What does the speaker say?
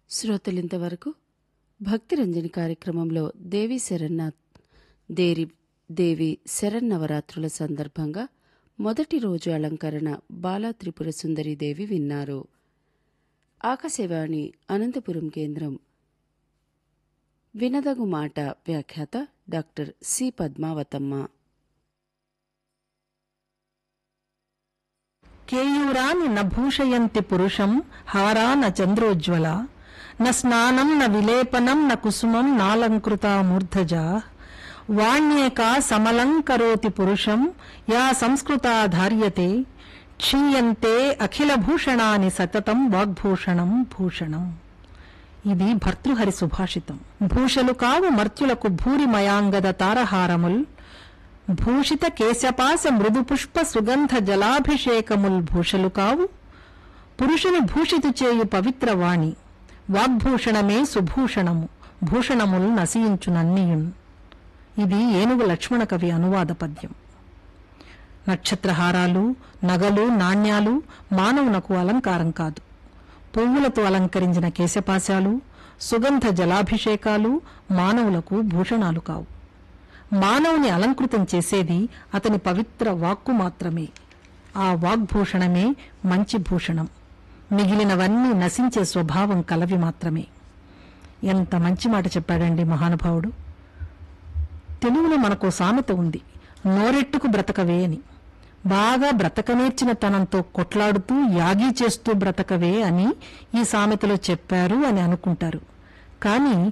శ్రోతలింతవరకు భక్తిరంజని కార్యక్రమంలో దేవి శరన్నాథ్ దేరి దేవి శరన్నవరాత్రుల సందర్భంగా మొదటి రోజు అలంకరణ బాలా త్రిపుర సుందరి దేవి విన్నారు ఆకాశవాణి అనంతపురం కేంద్రం వినదగు మాట వ్యాఖ్యాత డాక్టర్ సి పద్మావతమ్మ కేయూరాని న భూషయంతి పురుషం హారా న చంద్రోజ్వల న స్నానం న విలేపనం న కుసుమం నాలంకృతా మూర్ధజా వాణ్యేకా సమలంకరోతి పురుషం యా సంస్కృతా ధార్యతే క్షీయంతే అఖిల భూషణాని సతతం వాగ్భూషణం భూషణం ఇది భర్తృహరి సుభాషితం భూషలు కావు మర్త్యులకు భూరిమయాంగద తారహారముల్ భూషిత కేశపాస మృదు పుష్ప సుగంధ జలాభిషేకముల్ భూషలు కావు పురుషుని భూషితు చేయు పవిత్ర వాణి వాగ్భూషణమే సుభూషణము భూషణముల్ నశించునన్నీయున్ ఇది ఏనుగు లక్ష్మణ కవి అనువాద పద్యం నక్షత్రహారాలు నగలు నాణ్యాలు మానవునకు అలంకారం కాదు పువ్వులతో అలంకరించిన కేశపాశాలు సుగంధ జలాభిషేకాలు మానవులకు భూషణాలు కావు మానవుని అలంకృతం చేసేది అతని పవిత్ర వాక్కు మాత్రమే ఆ వాగ్భూషణమే మంచి భూషణం మిగిలినవన్నీ నశించే స్వభావం కలవి మాత్రమే ఎంత మంచి మాట చెప్పాడండి మహానుభావుడు తెలుగులో మనకు సామెత ఉంది నోరెట్టుకు బ్రతకవే అని బాగా బ్రతకనేర్చిన తనంతో కొట్లాడుతూ యాగి చేస్తూ బ్రతకవే అని ఈ సామెతలో చెప్పారు అని అనుకుంటారు కానీ